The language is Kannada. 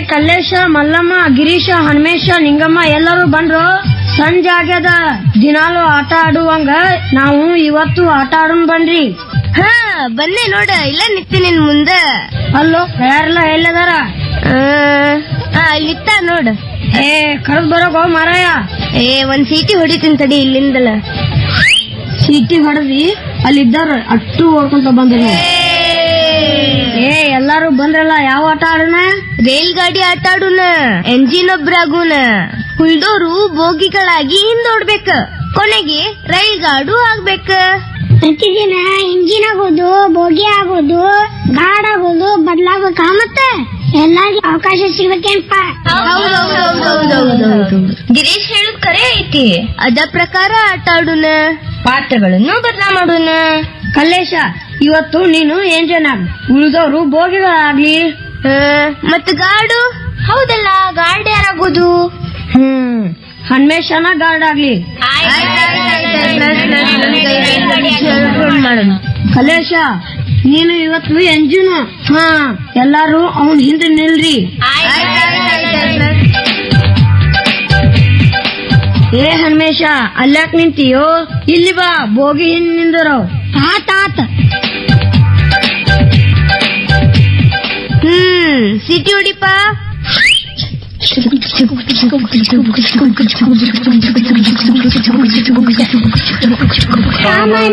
ಕಲ್ಲೇಶ ಮಲ್ಲಮ್ಮ ಗಿರೀಶ ಹನುಮೇಶ ನಿಂಗಮ್ಮ ಎಲ್ಲರೂ ಬಂದ್ರು ಸಂಜೆ ಆಗ್ಯದ ದಿನಾಲು ಆಟ ಆಡುವಂಗ ನಾವು ಇವತ್ತು ಆಟ ಆಡೋಣ ಬನ್ರಿ ಹಾ ಬಂದೆ ನೋಡ ಇಲ್ಲ ನಿತ್ತಿ ನಿನ್ ಮುಂದ ಅಲ್ಲೋ ಯಾರೆಲ್ಲ ಎಲ್ಲದಾರ ಆ, ಆ, ಅಲ್ಲಿತ್ತ ನೋಡ ಏ ಕರೆದ್ ಬರೋಗೋ ಮಾರಾಯ ಏ ಒಂದ್ ಸೀಟಿ ಹೊಡಿತೀನಿ ತಡಿ ಇಲ್ಲಿಂದಲ ಚೀಟಿ ಹೊಡೆದಿ ಅಲ್ಲಿದ್ದಾರ ಅಟ್ಟು ಓಡ್ಕೊಂತ ಬಂದ್ರು ಏ ಎಲ್ಲಾರು ಬಂದ್ರಲ್ಲ ಯಾವ ಆಟ ಆಡೋಣ ರೈಲ್ ಗಾಡಿ ಆಟ ಆಡುನ ಎಂಜಿನ್ ಒಬ್ರಾಗುನ ಉಳ್ದೋರು ಬೋಗಿಗಳಾಗಿ ಹಿಂದೋಡ್ಬೇಕ ಕೊನೆಗೆ ರೈಲ್ ಗಾಡು ಆಗ್ಬೇಕ ಪ್ರತಿದಿನ ಇಂಜಿನ್ ಆಗೋದು ಬೋಗಿ ಆಗೋದು ಗಾಡ್ ಆಗೋದು ಬದಲಾಗಬೇಕ ಮತ್ತೆ ಎಲ್ಲಾರ್ಗೂ ಅವಕಾಶ ಸಿಗ್ಬೇಕೇನಪ್ಪ ಗಿರೀಶ್ ಹೇಳುದ್ ಕರೆ ಐತಿ ಅದ ಪ್ರಕಾರ ಆಟ ಆಡುನ ಪಾತ್ರಗಳನ್ನು ಬದಲಾ ಮಾಡೋಣ ಕಲ್ಲೇಶ ಇವತ್ತು ನೀನು ಎಂಜನ್ ಆಗ್ ಉಳಿದವರು ಬೋಗಿಗಳಾಗ್ಲಿ ಆ, ಮತ್ ಗಾಡು ಹೌದಲ್ಲ ಗಾರ್ಡ್ ಯಾರಾಗೋದು ಹ್ಮ್ ಹನ್ಮೇಶನ ಗಾರ್ಡ್ ಆಗ್ಲಿ ಮಾಡೋಣ ಕಲೇಶ ನೀನು ಇವತ್ತು ಎಂಜಿನ್ ಹಾ ಎಲ್ಲಾರು ಅವನ್ ಹಿಂದೆ ನಿಲ್ರಿ ಏ ಹನ್ಮೇಶ ಅಲ್ಯಾಕ್ ನಿಂತೀಯೋ ಇಲ್ಲಿ ಬಾ ಬೋಗಿ ಹಿಂದ್ ನಿಂದರು ಆತ ಆತ ಹ್ಮ್ ಸಿಟಿ ಹೊಡಿಪ ಸಾಮಾನ್ಯ